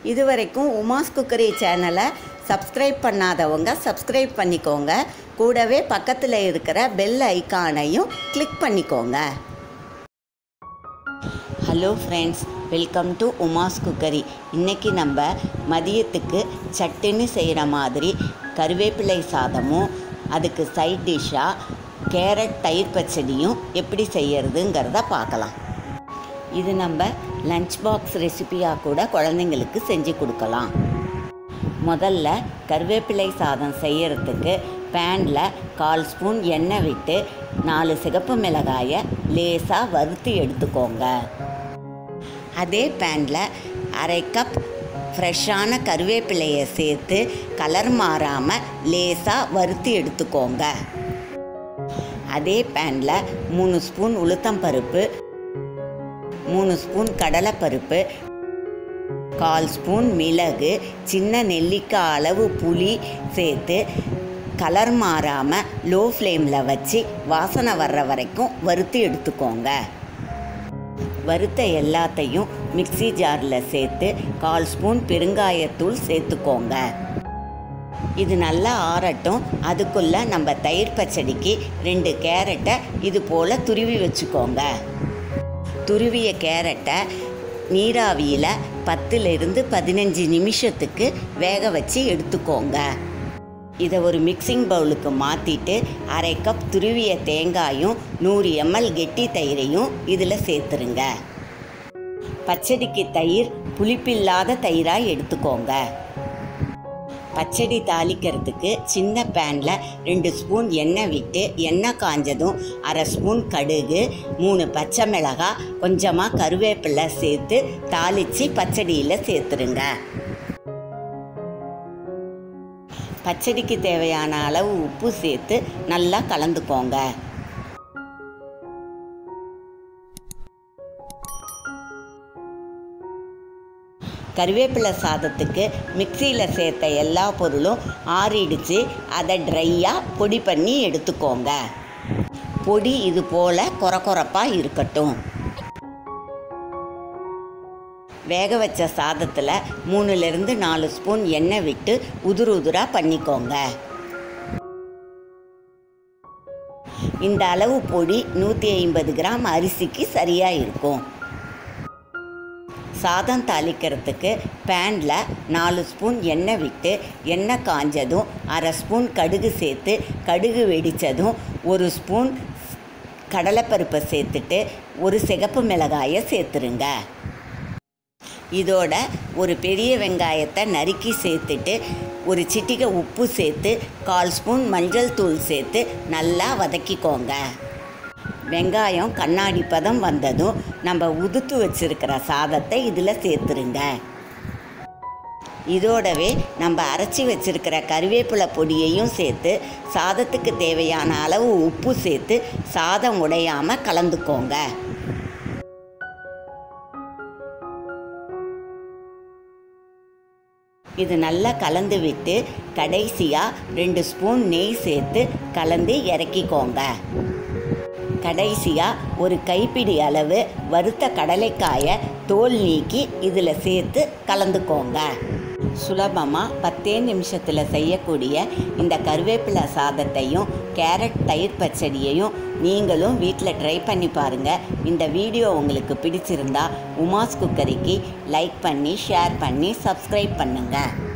இதுவரைக்கும் உமாஸ் குக்கரி சேனலை சப்ஸ்கிரைப் பண்ணாதவங்க சப்ஸ்கிரைப் பண்ணிக்கோங்க கூடவே பக்கத்தில் இருக்கிற பெல் ஐகானையும் கிளிக் பண்ணிக்கோங்க hello friends welcome to Uma's cookery இன்றைக்கி நம்ம மதியத்துக்கு சட்டுன்னு செய்கிற மாதிரி கருவேப்பிலை சாதமும் அதுக்கு சைட் டிஷ்ஷாக கேரட் தயிர் பச்சடியும் எப்படி செய்யறதுங்கிறத பார்க்கலாம் இது நம்ம லஞ்ச் பாக்ஸ் ரெசிபியாக கூட குழந்தைங்களுக்கு செஞ்சு கொடுக்கலாம் முதல்ல கருவேப்பிலை சாதம் செய்யறதுக்கு பேனில் கால் ஸ்பூன் எண்ணெய் விட்டு நாலு சிகப்பு மிளகாயை லேசாக வறுத்து எடுத்துக்கோங்க அதே பேனில் அரை கப் ஃப்ரெஷ்ஷான கருவேப்பிலையை சேர்த்து கலர் மாறாமல் லேசாக வறுத்து எடுத்துக்கோங்க அதே பேனில் மூணு ஸ்பூன் உளுத்தம்பருப்பு மூணு ஸ்பூன் கடலைப்பருப்பு கால் ஸ்பூன் மிளகு சின்ன நெல்லிக்காய் அளவு புளி சேர்த்து கலர் மாறாமல் லோ ஃப்ளேமில் வச்சு வாசனை வர்ற வரைக்கும் வறுத்து எடுத்துக்கோங்க வறுத்த எல்லாத்தையும் மிக்ஸி ஜாரில் சேர்த்து கால் ஸ்பூன் பெருங்காயத்தூள் சேர்த்துக்கோங்க இது நல்லா ஆறட்டும் அதுக்குள்ளே நம்ம தயிர் பச்சடிக்கு ரெண்டு கேரட்டை இது போல் துருவி வச்சுக்கோங்க துருவிய கேரட்டை நீராவியில் பத்துலேருந்து பதினஞ்சு நிமிஷத்துக்கு வேக வச்சு எடுத்துக்கோங்க இதை ஒரு மிக்சிங் பவுலுக்கு மாற்றிட்டு அரை கப் துருவிய தேங்காயும் நூறு எம்எல் கெட்டி தயிரையும் இதில் சேர்த்துருங்க பச்சடிக்கு தயிர் புளிப்பில்லாத தயிராக எடுத்துக்கோங்க பச்சடி தாளிக்கிறதுக்கு சின்ன பேனில் ரெண்டு ஸ்பூன் எண்ணெய் விட்டு எண்ணெய் காஞ்சதும் அரை ஸ்பூன் கடுகு மூணு பச்சை மிளகாய் கொஞ்சமாக கருவேப்பிலை சேர்த்து தாளித்து பச்சடியில் சேர்த்துருங்க பச்சடிக்கு தேவையான அளவு உப்பு சேர்த்து நல்லா கலந்துக்கோங்க கருவேப்பிலை சாதத்துக்கு மிக்சியில் சேர்த்த எல்லா பொருளும் ஆறிடுச்சு அதை ட்ரையாக பொடி பண்ணி எடுத்துக்கோங்க பொடி இது போல் கொர கொரப்பாக இருக்கட்டும் வேக வச்ச சாதத்தில் மூணுலேருந்து நாலு ஸ்பூன் எண்ணெய் விட்டு உதுரு உதுராக பண்ணிக்கோங்க இந்த அளவு பொடி நூற்றி ஐம்பது கிராம் அரிசிக்கு சரியாக இருக்கும் சாதம் தாளிக்கிறதுக்கு பேனில் நாலு ஸ்பூன் எண்ணெய் விட்டு எண்ணெய் காஞ்சதும் அரை ஸ்பூன் கடுகு சேர்த்து கடுகு வெடித்ததும் ஒரு ஸ்பூன் கடலைப்பருப்பை சேர்த்துட்டு ஒரு சிகப்பு மிளகாயை சேர்த்துருங்க இதோட ஒரு பெரிய வெங்காயத்தை நறுக்கி சேர்த்துட்டு ஒரு சிட்டிகை உப்பு சேர்த்து கால் ஸ்பூன் மஞ்சள் தூள் சேர்த்து நல்லா வதக்கிக்கோங்க வெங்காயம் கண்ணாடி பதம் வந்ததும் நம்ம உதுத்து வச்சிருக்கிற சாதத்தை இதில் சேர்த்துருங்க இதோடவே நம்ம அரைச்சி வச்சிருக்கிற கருவேப்பிலை பொடியையும் சேர்த்து சாதத்துக்கு தேவையான அளவு உப்பு சேர்த்து சாதம் உடையாமல் கலந்துக்கோங்க இது நல்லா கலந்து விட்டு கடைசியாக ரெண்டு ஸ்பூன் நெய் சேர்த்து கலந்து இறக்கிக்கோங்க கடைசியாக ஒரு கைப்பிடி அளவு வறுத்த கடலைக்காயை தோல் நீக்கி இதில் சேர்த்து கலந்துக்கோங்க சுலபமாக பத்தே நிமிஷத்தில் செய்யக்கூடிய இந்த கருவேப்பிலை சாதத்தையும் கேரட் தயிர் பச்சடியையும் நீங்களும் வீட்டில் ட்ரை பண்ணி பாருங்கள் இந்த வீடியோ உங்களுக்கு பிடிச்சிருந்தா உமாஸ் குக்கரிக்கு லைக் பண்ணி ஷேர் பண்ணி சப்ஸ்கிரைப் பண்ணுங்கள்